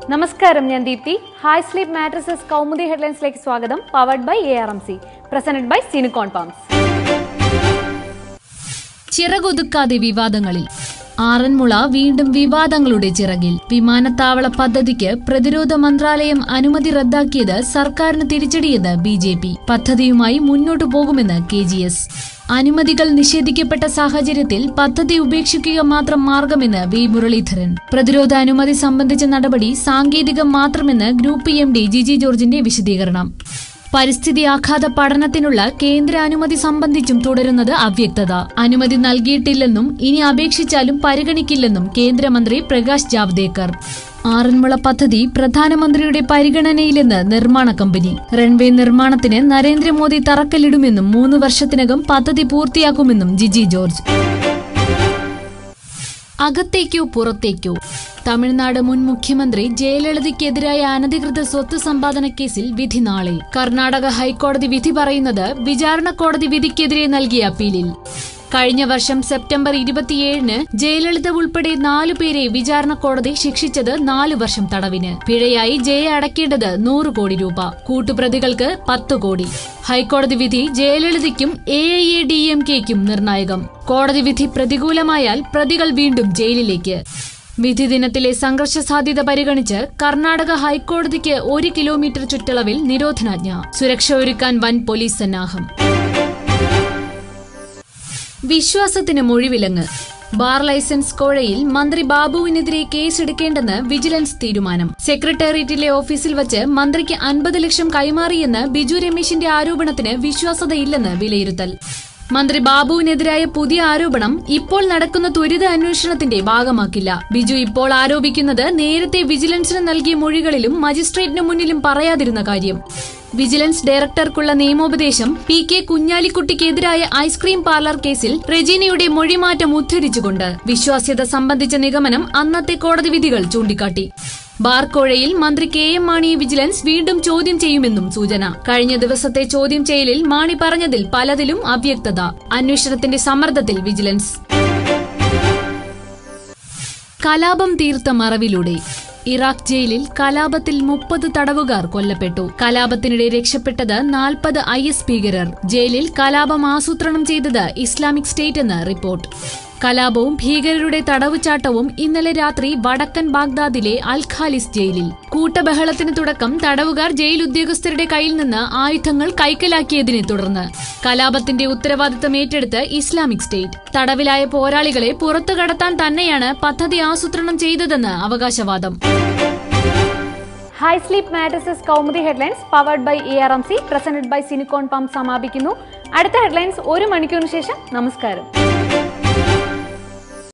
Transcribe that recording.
നമസ്കാരം ഞാൻ Deepthi hi sleep mattresses Kaumudi ഹെഡ്ലൈൻസിലേക്ക് സ്വാഗതം powered by A R M C presented by സിനിക്കോൺ പാംസ് ചിറകൊതുക്കാതെ വിവാദങ്ങളിൽ ആറന്മുള വീണ്ടും വിവാദങ്ങളുടെ ചിറകിൽ വിമാനത്താവള പദ്ധതിക്ക് പ്രതിരോധ മന്ത്രാലയം അനുമതി റദ്ദാക്കിയത് സർക്കാരിന് തിരിച്ചടിയെന്ന് ബി ജെ പി പദ്ധതിയുമായി മുന്നോട്ടു പോകുമെന്ന് കെ ജി എസ് അനുമതികൾ നിഷേധിക്കപ്പെട്ട സാഹചര്യത്തിൽ പദ്ധതി ഉപേക്ഷിക്കുക മാത്രം മാർഗമെന്ന് വി മുരളീധരൻ പ്രതിരോധ അനുമതി സംബന്ധിച്ച നടപടി സാങ്കേതികം മാത്രമെന്ന് ഗ്രൂപ്പ് എം ഡി ജിജി ജോർജിന്റെ വിശദീകരണം പരിസ്ഥിതി ആഘാത പഠനത്തിനുള്ള കേന്ദ്ര അനുമതി സംബന്ധിച്ചും തുടരുന്നത് അവ്യക്തത അനുമതി നൽകിയിട്ടില്ലെന്നും ഇനി അപേക്ഷിച്ചാലും പരിഗണിക്കില്ലെന്നും കേന്ദ്രമന്ത്രി പ്രകാശ് ജാവ്ദേക്കർ ആറന്മുള പദ്ധതി പ്രധാനമന്ത്രിയുടെ പരിഗണനയിലെന്ന് നിർമ്മാണ കമ്പനി റൺവേ നിർമ്മാണത്തിന് നരേന്ദ്രമോദി തറക്കല്ലിടുമെന്നും മൂന്ന് വർഷത്തിനകം പദ്ധതി പൂർത്തിയാക്കുമെന്നും ജിജി ജോർജ് അകത്തേക്കോ പുറത്തേക്കോ തമിഴ്നാട് മുൻ മുഖ്യമന്ത്രി ജയലളിതയ്ക്കെതിരായ അനധികൃത സ്വത്ത് സമ്പാദന കേസിൽ വിധി നാളെ കർണാടക ഹൈക്കോടതി വിധി പറയുന്നത് വിചാരണ കോടതി വിധിക്കെതിരെ നൽകിയ അപ്പീലിൽ കഴിഞ്ഞ വർഷം സെപ്റ്റംബർ ഇരുപത്തിയേഴിന് ജയലളിത ഉൾപ്പെടെ നാലു പേരെ വിചാരണ കോടതി ശിക്ഷിച്ചത് നാലു വർഷം തടവിന് പിഴയായി ജയ അടയ്ക്കേണ്ടത് നൂറ് കോടി രൂപ കൂട്ടുപ്രതികൾക്ക് പത്ത് കോടി ഹൈക്കോടതി വിധി ജയലളിതയ്ക്കും A I A D M കെയ്ക്കും നിർണായകം കോടതി വിധി പ്രതികൂലമായാൽ പ്രതികൾ വീണ്ടും ജയിലിലേക്ക് വിധി ദിനത്തിലെ സംഘർഷ സാധ്യത പരിഗണിച്ച് കർണാടക ഹൈക്കോടതിക്ക് ഒരു കിലോമീറ്റർ ചുറ്റളവിൽ നിരോധനാജ്ഞ സുരക്ഷ ഒരുക്കാൻ വൻ പോലീസ് സന്നാഹം വിശ്വാസത്തിന് മൊഴിവിലങ്ങ് ബാർ ലൈസൻസ് കോഴയിൽ മന്ത്രി ബാബുവിനെതിരെ കേസെടുക്കേണ്ടെന്ന് വിജിലൻസ് തീരുമാനം സെക്രട്ടേറിയറ്റിലെ ഓഫീസിൽ വച്ച് മന്ത്രിക്ക് അൻപത് ലക്ഷം കൈമാറിയെന്ന് ബിജു രമേശിന്റെ ആരോപണത്തിന് വിശ്വാസതയില്ലെന്ന് വിലയിരുത്തൽ മന്ത്രി ബാബുവിനെതിരായ പുതിയ ആരോപണം ഇപ്പോൾ നടക്കുന്ന ത്വരിത അന്വേഷണത്തിന്റെ ഭാഗമാക്കില്ല ബിജു ഇപ്പോൾ ആരോപിക്കുന്നത് നേരത്തെ വിജിലൻസിന് നൽകിയ മൊഴികളിലും മജിസ്ട്രേറ്റിന് മുന്നിലും പറയാതിരുന്ന കാര്യം വിജിലൻസ് ഡയറക്ടർക്കുള്ള നിയമോപദേശം പി കെ കുഞ്ഞാലിക്കുട്ടിക്കെതിരായ ഐസ്ക്രീം പാർലർ കേസിൽ റെജീനയുടെ മൊഴിമാറ്റം ഉദ്ധരിച്ചുകൊണ്ട് വിശ്വാസ്യത സംബന്ധിച്ച നിഗമനം അന്നത്തെ കോടതി വിധികൾ ചൂണ്ടിക്കാട്ടി ബാർക്കോഴയിൽ മന്ത്രി കെ എം മാണിയെ വിജിലൻസ് വീണ്ടും ചോദ്യം ചെയ്യുമെന്നും സൂചന കഴിഞ്ഞ ദിവസത്തെ ചോദ്യം ചെയ്യലിൽ മാണി പറഞ്ഞതിൽ പലതിലും അവ്യക്തത അന്വേഷണത്തിന്റെ സമ്മർദ്ദത്തിൽ വിജിലൻസ് കലാപം തീർത്ത മറവിലൂടെ ഇറാഖ് ജയിലിൽ കലാപത്തിൽ മുപ്പത് തടവുകാർ കൊല്ലപ്പെട്ടു കലാപത്തിനിടെ രക്ഷപ്പെട്ടത് നാൽപ്പത് ഐ എസ് ഭീകരർ ജയിലിൽ കലാപം ആസൂത്രണം ചെയ്തത് ഇസ്ലാമിക് സ്റ്റേറ്റ് എന്ന് റിപ്പോർട്ട് കലാപവും ഭീകരരുടെ തടവുചാട്ടവും ഇന്നലെ രാത്രി വടക്കൻ ബാഗ്ദാദിലെ അൽ ഖാലിസ് ജയിലിൽ കൂട്ടബഹളത്തിന് തുടക്കം തടവുകാർ ജയിൽ ഉദ്യോഗസ്ഥരുടെ കയ്യിൽ നിന്ന് ആയുധങ്ങൾ കൈക്കലാക്കിയതിനെ തുടർന്ന് കലാപത്തിന്റെ ഉത്തരവാദിത്തം ഏറ്റെടുത്ത് ഇസ്ലാമിക് സ്റ്റേറ്റ് തടവിലായ പോരാളികളെ പുറത്തു കടത്താൻ തന്നെയാണ് പദ്ധതി ആസൂത്രണം ചെയ്തതെന്ന് അവകാശവാദം hi sleep mattresses Kaumudi headlines powered by A R M C presented by സിനിക്കോൺ പാം സമാപിക്കുന്നു അടുത്ത ഹെഡ്ലൈൻസ് ഒരു മണിക്കൂറിന് ശേഷം നമസ്കാരം